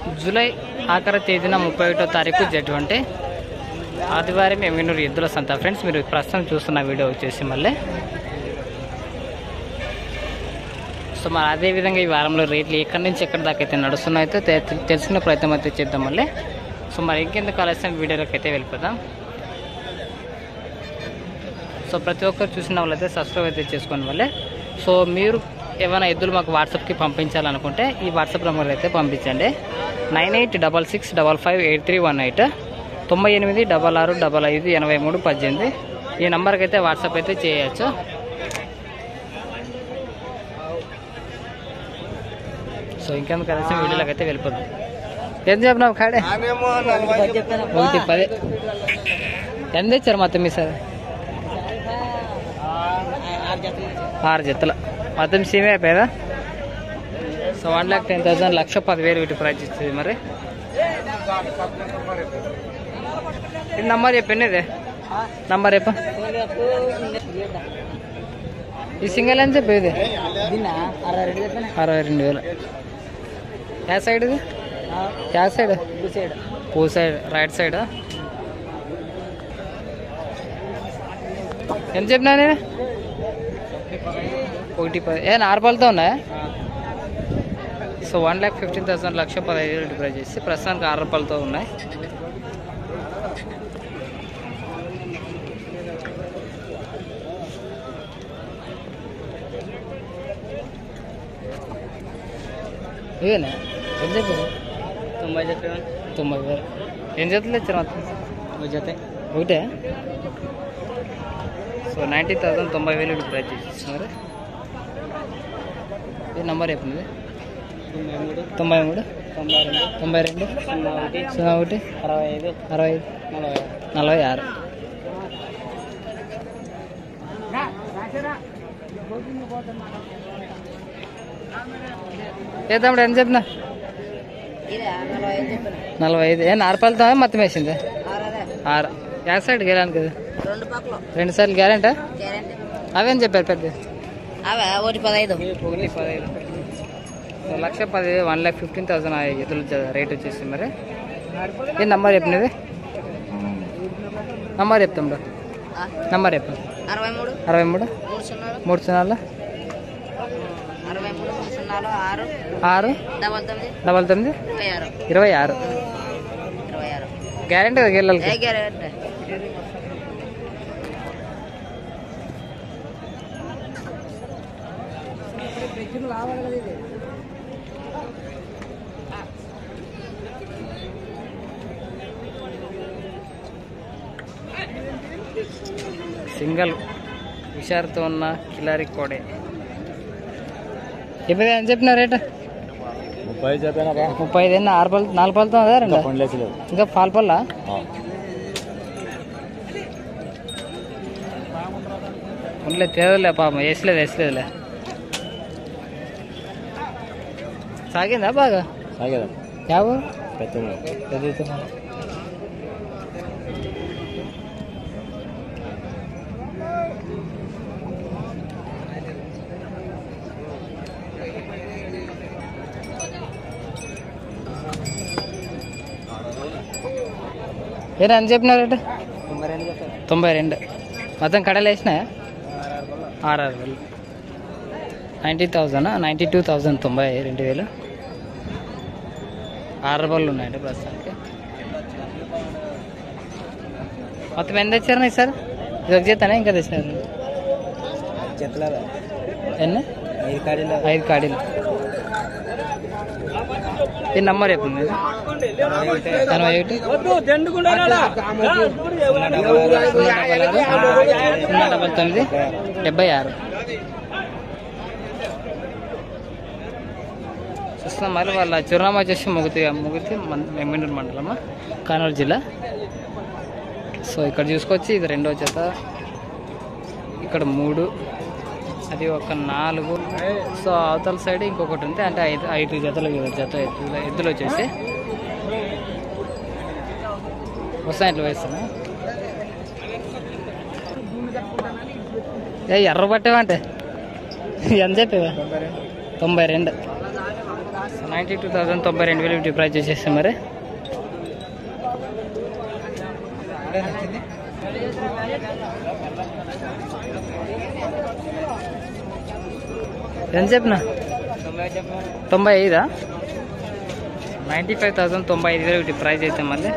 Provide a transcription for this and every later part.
July ఆఖరి తేదీన ముప్పై ఒకటో తారీఖు జటువంటి ఆదివారం ఎమ్మెనూరు ఎద్దుల సంత ఫ్రెండ్స్ మీరు ప్రస్తుతం చూస్తున్న వీడియో వచ్చేసి మళ్ళీ సో మరి అదే విధంగా ఈ వారంలో రేట్లు ఎక్కడి నుంచి ఎక్కడి దాకా అయితే నడుస్తున్నాయో అయితే తె- తెలుసుకునే ప్రయత్నం అయితే చేద్దాం మళ్ళీ సో మరి ఇంకెందుకు ఆలస్యం వీడియోలోకి అయితే వెళ్ళిపోదాం సో ప్రతి ఒక్కరు చూసిన వాళ్ళైతే సబ్స్క్రైబ్ అయితే చేసుకోండి వల్లే సో మీరు ఏమైనా ఎద్దులు మాకు వాట్సాప్కి పంపించాలనుకుంటే ఈ వాట్సాప్ నెంబర్ అయితే పంపించండి nine eight double six double five eight three one eight తొంభై ఎనిమిది డబల్ ఆరు డబల్ ఐదు ఎనభై మూడు పద్దెనిమిది ఈ నెంబర్కి అయితే వాట్సాప్ అయితే చేయొచ్చు సో ఇంకెందుకు కలిసి వీడియోలోకి అయితే వెళ్ళిపోదాం ఏం చెప్పినావు కాడే ఒకటి పది ఎంత ఇచ్చారు మొత్తం మీ సార్ ఆరు జతలు మొత్తం సీమే అయిపోయేదా so one lakh ten thousand లక్ష పదివేలు వీటి ప్రైస్ ఇస్తుంది మరి ఇది నంబర్ చెప్పండి ఇది నంబర్ చెప్ప ఈ సింగల్ అని చెప్పి ఇది అరవై రెండు వేలు ఏ సైడ్ ఇది ఏ సైడ్ పూ సైడ్ రైట్ సైడ్ ఎంత చెప్పినా నేను ఒకటి పది ఏ నార్మల్తో ఉన్నాయా so one lakh fifteen thousand లక్ష పదహైదు వేలు ప్రైజ్ చేసి ప్రస్తుతానికి ఆరు రూపాయలతో ఉన్నాయి ఇవేనా ఎంత చెప్పారు తొంభై చెప్పాను తొంభై వేలు ఏం చేతులు ఇచ్చారు మొత్తం ఒక జత ఒకటే సో నైంటీ థౌసండ్ తొంభై వేలు ఇప్పుడు ప్రైజ్ చేస్తున్నారు ఈ నంబర్ చెప్పింది తొంభై మూడు తొంభై మూడు తొంభై రెండు తొంభై రెండు సున్నా ఒకటి సున్నా ఒకటి అరవై ఐదు అరవై ఐదు నలభై ఆరు నలభై ఆరు ఏ తమ్ముడు ఎంత చెప్పినా నలభై ఐదు ఏ నార్పల్తో మొత్తం వేసింది ఆరు యా సైడ్ గెలాను కదా రెండు పక్కలు రెండు సార్లు గ్యారెంటా గ్యారంటీ అవేం చెప్పారు పెద్ద అవే ఒకటి పదహైదు ఒకటి పదహైదు సో లక్ష పది వన్ ల్యాక్ ఫిఫ్టీన్ థౌసండ్ ఎదురు రేట్ వచ్చేసి మరి ఏ నంబర్ చెప్పినది నంబర్ చెప్తాం బ్రో నంబర్ చెప్పండి అరవై మూడు అరవై మూడు మూడు సున్నాలు మూడు సున్నాలు అరవై మూడు మూడు సున్నాలు ఆరు ఆరు డబల్ తొమ్మిది డబల్ తొమ్మిది ఇరవై ఆరు ఇరవై ఆరు ఇరవై ఆరు గ్యారెంటీ కదా ఏ గిల్లలకి గ్యారెంటీ సింగల్ హుషారుతో ఉన్న కిలారి కోడే ఇప్పుడు ఏం చెప్పిన రేట్ ముప్పై చెప్పానా ముప్పై ఐదు ఎన్ని ఆరు పళ్ళు నాలుగు పళ్ళతో అదే రెండు పండ్లేసలేదు ఇంకా పాలు పళ్ళా ఉండలే తేదలే పాపం వేసలేదు వేసలేదులే సాగిందా బాగా సాగేదా యావు పెద్ద చదువుతున్నా ఏనా అని చెప్పినారట తొంభై రెండు చెప్పాను తొంభై రెండు మొత్తం కడలు వేసినాయా ఆర్ఆర్ వేలు ninety thousand ninety two thousand తొంభై రెండు వేలు ఆరు బళ్ళు ఉన్నాయండి ప్రస్తుతానికి మొత్తం ఎంత తెచ్చారు సార్ ఇది ఒక చేతనే ఇంకా తెచ్చినారు చెత్తలేదా ఎన్ని ఐదు కాడీలో ఐదు కాడీలు ఈ నంబర్ చెప్పింది మీది ఎనభై ఒకటి సున్నా డబల్ ఆరు సున్నా డబల్ తొమ్మిది డెబ్బై ఆరు చూస్తున్నాం మరి వాళ్ళ చిరునామా వచ్చేసి ముగితి ముగితి మెమ్మిండూరు మండలము కానూరు జిల్లా సో ఇక్కడ చూసుకొచ్చి ఇది రెండో జత ఇక్కడ మూడు అది ఒక నాలుగు సో అవతల సైడ్ ఇంకొకటి ఉంది అంటే ఐదు ఐదు జతలు జత ఎద్దులు ఎద్దులు వచ్చేసి వస్తాయి ఇట్లా వేస్తాను ఏ ఎర్ర పట్టేవంటే ఎంత చెప్పేవా తొంభై రెండు సో నైంటీ టూ థౌసండ్ తొంభై రెండు వేలు వీటి ప్రైస్ వచ్చేసి మరి ఎంత చెప్పిన తొంభై ఐదా నైంటీ ఫైవ్ థౌసండ్ తొంభై ఐదు వేలు వీటి ప్రైస్ అయితే మళ్ళీ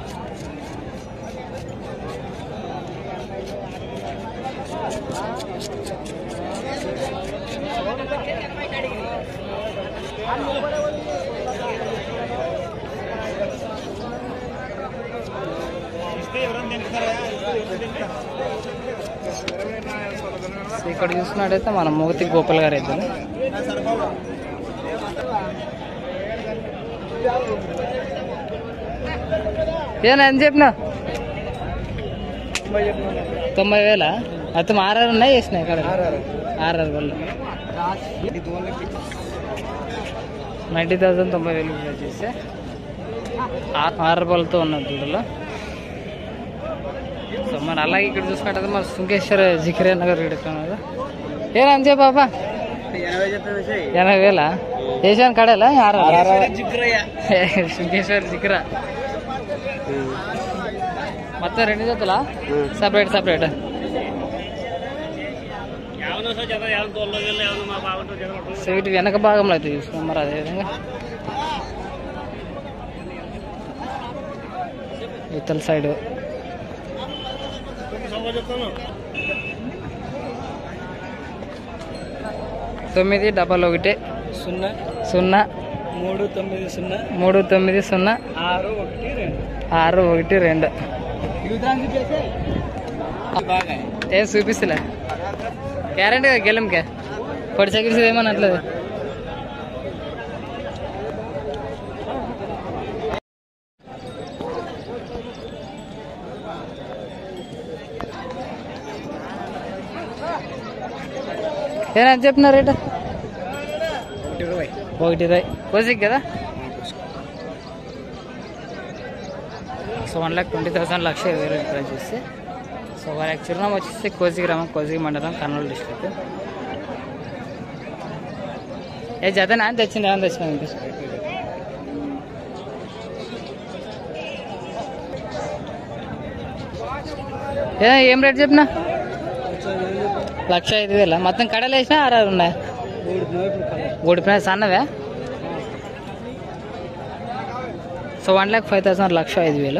సో ఇక్కడ చూసినట్టయితే మన మూర్తి గోపాల్ గారు అయితే ఏనా ఎంత చెప్పినా తొంభై వేల మొత్తం ఆర్ఆర్ ఉన్నాయి వేసినాయి ఇక్కడ ఆర్ఆర్ వల్ల నైంటీ థౌసండ్ తొంభై వేలు వచ్చేసి ఆరు బళ్ళతో ఉన్న దూడలో సో మరి అలాగే ఇక్కడ చూసుకుంటే మన సుంకేశ్వర జిక్రే నగర్ కదా ఏనా అంతే బాబా ఎనభై చెప్పిన ఎనభై వేల వేసాను కడేలా ఆరు సుంకేశ్వర జిక్రా మొత్తం రెండు జతలా సపరేట్ సపరేట్ సో వీటి వెనక భాగంలో అయితే చూసుకో మరి అదేవిధంగా ఇతల సైడ్ తొమ్మిది డబల్ ఒకటి సున్నా సున్నా మూడు తొమ్మిది సున్నా మూడు తొమ్మిది సున్నా ఆరు ఒకటి రెండు ఆరు ఒకటి రెండు బాగా ఏ చూపిస్తులే గ్యారంటీ గెలంకే పొడి చకిరిసి ఏమని అట్లేదు ఏనా చెప్పిన రేటు ఇరవై ఒకటి ఇరవై కోసిక్ కదా so one lakh twenty thousand లక్ష ఇరవై వేలు ప్రైస్ చేస్తే సో వారి చిరునామా వచ్చేసి కోసి గ్రామం కోసి మండలం కర్నూలు డిస్ట్రిక్ట్ ఏ జతనా తెచ్చింది ఏమైనా తెచ్చిన ఏ ఏం రేట్ చెప్పినా లక్ష ఐదు వేల మొత్తం కడలు వేసినా ఆరు ఉన్నాయి ఓడిపోయినా సన్నవే so one lakh five thousand లక్ష ఐదు వేలు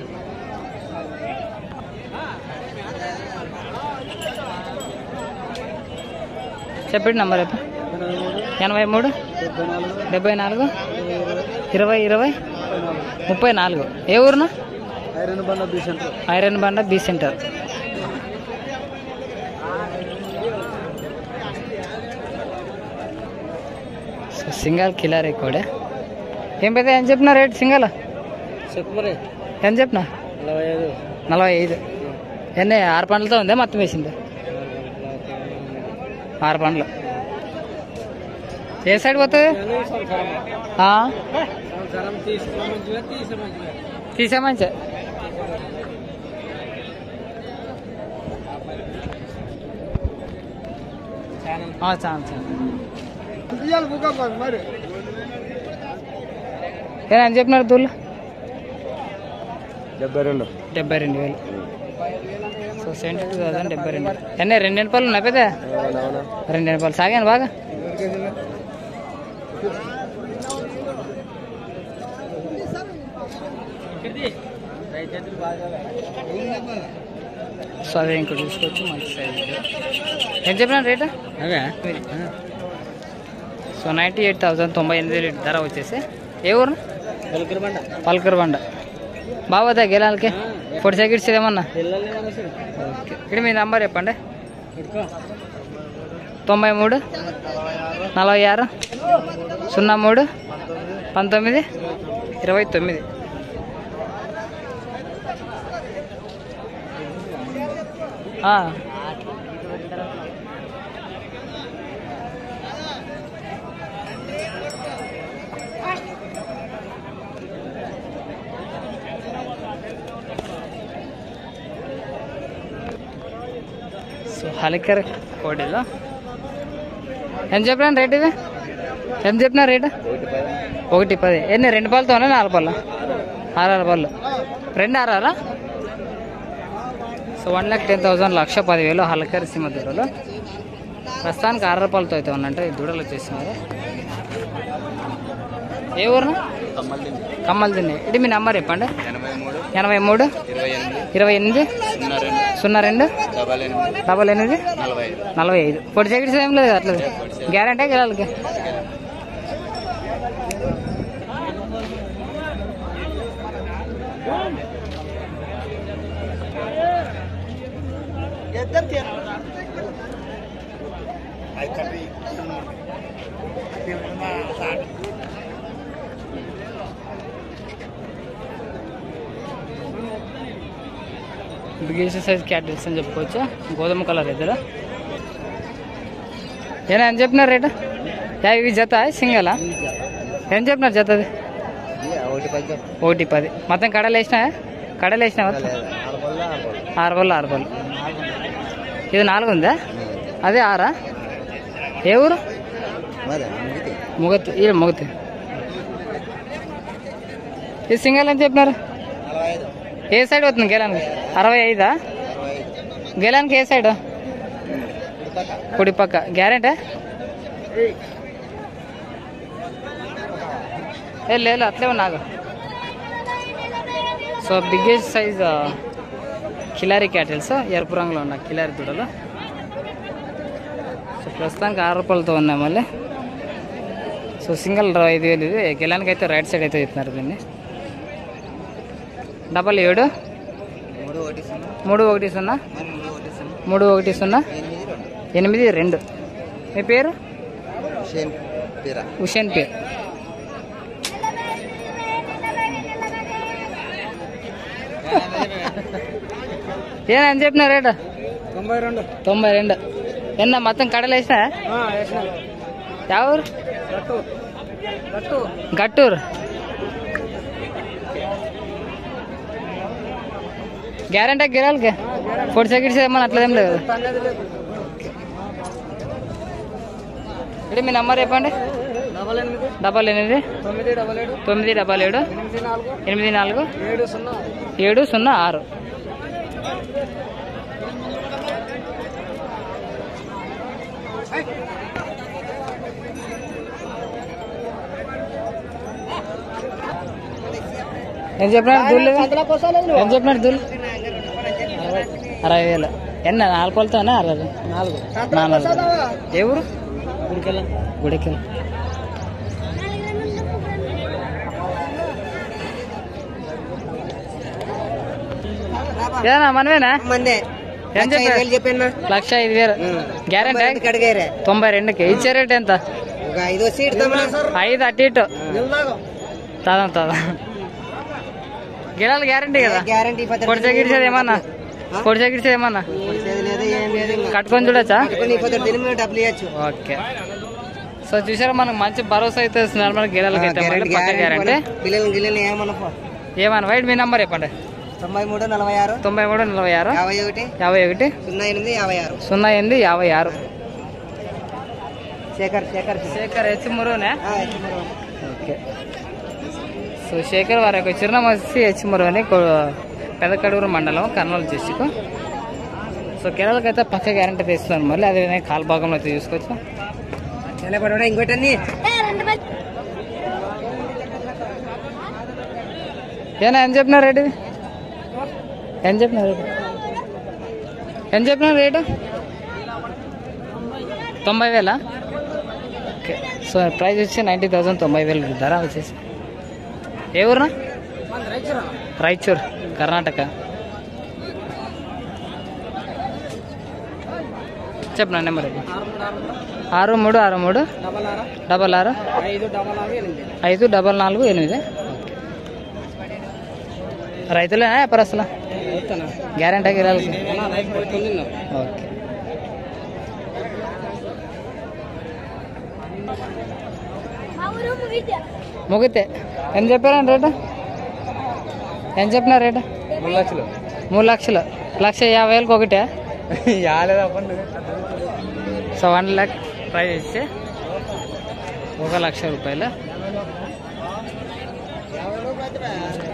చెప్పండి నంబర్ చెప్పు ఎనభై మూడు డెబ్బై నాలుగు ఇరవై ఇరవై ముప్పై నాలుగు ఏ ఊరునా ఐరన్ బండ బి సెంటర్ ఐరన్ బండ బీ సెంటర్ సో సింగల్ కిలర్ కూడా ఏం పెద్ద ఏం చెప్పిన రేట్ సింగల్ చెప్పు మరి ఏం చెప్పిన నలభై ఐదు నలభై ఐదు ఎన్ని ఆరు పండ్లతో ఉందా మొత్తం వేసింది ఆరు పండ్లు ఏ సైడ్ పోతుంది ఆ? సంవత్సరం తీసుకో మంచిగా తీసే మంచిగా తీసే మంచి చాలు చాలు మరి ఏనా చెప్పినారు దూళ్ళు డెబ్బై రెండు డెబ్బై రెండు వేలు సో సెవెంటీ టూ థౌసండ్ డెబ్బై రెండు ఎన్ని రెండు ఎనపాలు ఉన్నాయి పెద్ద రెండు ఎనపాలు సాగాను బాగా సో అదే ఇంకా చూసుకోవచ్చు మంచి సైజ్ ఎంత చెప్పిన రేటు అవే సో నైంటీ ఎయిట్ థౌసండ్ తొంభై ఎనిమిది వేలు ధర వచ్చేసి ఏ ఊరు పలుకురు బండ పల్కర్ బండ బాగోదా గెలాలకి పొడి సెకండ్స్ ఏమన్నా పిల్లల్ని మనిషి ఓకే ఇక్కడ మీ నంబర్ చెప్పండి పెట్టుకో తొంభై మూడు నలభై ఆరు సున్నా మూడు పంతొమ్మిది ఇరవై తొమ్మిది ఆ. సో హలికర్ కోడిలో ఎంత చెప్పినా రేట్ ఇది ఎంత చెప్పినా రేటు ఒకటి పదమూడు ఒకటి పది ఎన్ని రెండు పళ్ళతో ఉన్నాయి నాలుగు పళ్ళ ఆరు పళ్ళు రెండు ఆరారా so one lakh ten thousand లక్ష పదివేలు హల్కరి సీమ దూడలు ప్రస్తుతానికి ఆరు రూపాయలతో అయితే ఉన్నట్టు ఈ దూడలు వచ్చేసి మరి ఏ ఊరున కమ్మలు తిన్నాయి ఇది మీ నెంబర్ చెప్పండి ఎనభై మూడు ఎనభై మూడు ఇరవై ఎనిమిది ఇరవై ఎనిమిది సున్నా రెండు సున్నా రెండు డబల్ ఎనిమిది డబల్ ఎనిమిది నలభై ఐదు నలభై ఐదు పొడి సెకండ్స్ ఏం లేదు అట్లా గ్యారంటీ గెలాలకి బిగ్గెస్ట్ సైజ్ క్యాటిల్స్ అని చెప్పుకోవచ్చు గోధుమ కలర్ ఇద్దరు ఏనా ఎంత చెప్పినారు రేటు యా ఇవి జత సింగలా ఏం చెప్పినారు జతది ఒకటి పది ఒకటి పది మొత్తం కడలు వేసినా కడలు వేసినా మొత్తం ఆరు బళ్ళు ఆరు బళ్ళు ఇది నాలుగు ఉందా అదే ఆరా ఏ ఊరు ముగతి ఇది ముగతి ఇది సింగల్ ఎంత చెప్పినారు నలభై ఐదు ఏ సైడ్ అవుతుంది గెలానికి అరవై ఐదా గెలానికి ఏ సైడ్ కుడి పక్క గ్యారెంటీ ఏ లేదు అట్లే ఉన్నాగు so biggest size Khillari cattles ఎరుపు రంగులో ఉన్న కిలారీ దూడలు సో ప్రస్తుతానికి ఆరు రూపాయలతో ఉన్నాయి మళ్ళీ సో సింగిల్ ఐదు వేలు ఇది గెలానికి అయితే రైట్ సైడ్ అయితే చెప్తున్నారు దీన్ని డబల్ ఏడు మూడు ఒకటి సున్నా మూడు ఒకటి సున్నా మరి మూడు ఒకటి సున్నా మూడు ఒకటి సున్నా ఎనిమిది రెండు ఎనిమిది రెండు మీ పేరు షేన్ పీరా హుషేన్ పేరు ఏనా అని చెప్పిన రేటు తొంభై రెండు తొంభై రెండు ఎన్న మొత్తం కడలు వేసినా యా ఊరు గట్టు గట్టు గట్టూరు గ్యారంటీ గిరాలకి ఫోర్ సెకండ్స్ ఏమన్నా అట్లా ఏం లేదు ఇది మీ నంబర్ చెప్పండి డబల్ ఎనిమిది డబల్ ఎనిమిది తొమ్మిది డబల్ ఏడు తొమ్మిది డబల్ ఏడు ఎనిమిది నాలుగు ఎనిమిది నాలుగు ఏడు సున్నా ఏడు సున్నా ఆరు ఏం చెప్పినాడు దూళ్ళు ఏం చెప్పినాడు దూళ్ళు అరవై వేలు ఎన్న నాలుగు పళ్ళతోనే అరవై నాలుగు నాలుగు ఏ ఊరు గుడికెళ్ళ గుడికి ఏనా మనమేనా మందే ఏం చెప్పారు చెప్పాను లక్ష ఐదు వేలు గ్యారంటీ అడిగారే తొంభై రెండుకి ఇచ్చే రేట్ ఎంత ఒక ఐదో సీట్ ఐదు అటు ఇటు తదా తదా గిరాలు గ్యారంటీ కదా గ్యారంటీ పొడిచే గిడిచేది ఏమన్నా పొడిచే గిడిచేది ఏమన్నా లేదు ఏం లేదు ఇంకా. కట్టుకొని చూడొచ్చా పట్టుకొని ఇప్పుడు తిని మేము డబ్బులు ఇవ్వచ్చు ఓకే సో చూసారా మనకు మంచి భరోసా అయితే ఇస్తున్నారు మనకి గిరాలకి అయితే మళ్ళీ పక్క గ్యారంటీ పిల్లలు గిల్లలు ఏమన్నా ఏమన్నా వైట్ మీ నంబర్ చెప్పండి తొంభై మూడు నలభై ఆరు తొంభై మూడు నలభై ఆరు యాభై ఒకటి యాభై ఒకటి సున్నా ఎనిమిది యాభై ఆరు సున్నా ఎనిమిది యాభై ఆరు శేఖర్ శేఖర్ శేఖర్ హెచ్ మురునే ఆ, ఎత్తుమరు. ఓకే సో శేఖర్ వారి యొక్క చిరునామా వచ్చి హెచ్ మురుగని పెదకడూరు మండలం కర్నూలు డిస్టిక్ సో కేరళకి అయితే పక్క గ్యారంటీ తీస్తున్నారు మళ్ళీ అదేవిధంగా కాలు భాగంలో అయితే చూసుకోవచ్చు ఎలా పడవడా ఇంకోటి అన్ని ఏనా ఏం చెప్పినారు రేటు ఇది? ఏం చెప్పినారు రేటు ఏం చెప్పినారు రేటు తొంభై వేలా ఓకే సో ప్రైస్ వచ్చి నైంటీ థౌసండ్ తొంభై వేలు ధర వచ్చేసి ఏ ఊరునా రాయచూర్ కర్ణాటక చెప్పనా నెంబర్ ఇది ఆరు మూడు ఆరు మూడు డబల్ ఆరు డబల్ ఆరు ఐదు డబల్ ఆరు ఎనిమిది ఐదు డబల్ నాలుగు ఎనిమిది రైతులేనా వ్యాపారస్తులా చెప్తానా గ్యారంటీ గిరాలకి రైతు పోతుంది ఓకే ముగితే ఎంత చెప్పారండి రేటు ఎంత చెప్పినారు రేటు మూడు లక్షలు మూడు లక్షలు లక్ష యాభై వేలకు ఒకటే యాలేదా సో వన్ ల్యాక్ ప్రైస్ ఇస్తే ఒక లక్ష రూపాయలు యాభై రూపాయలు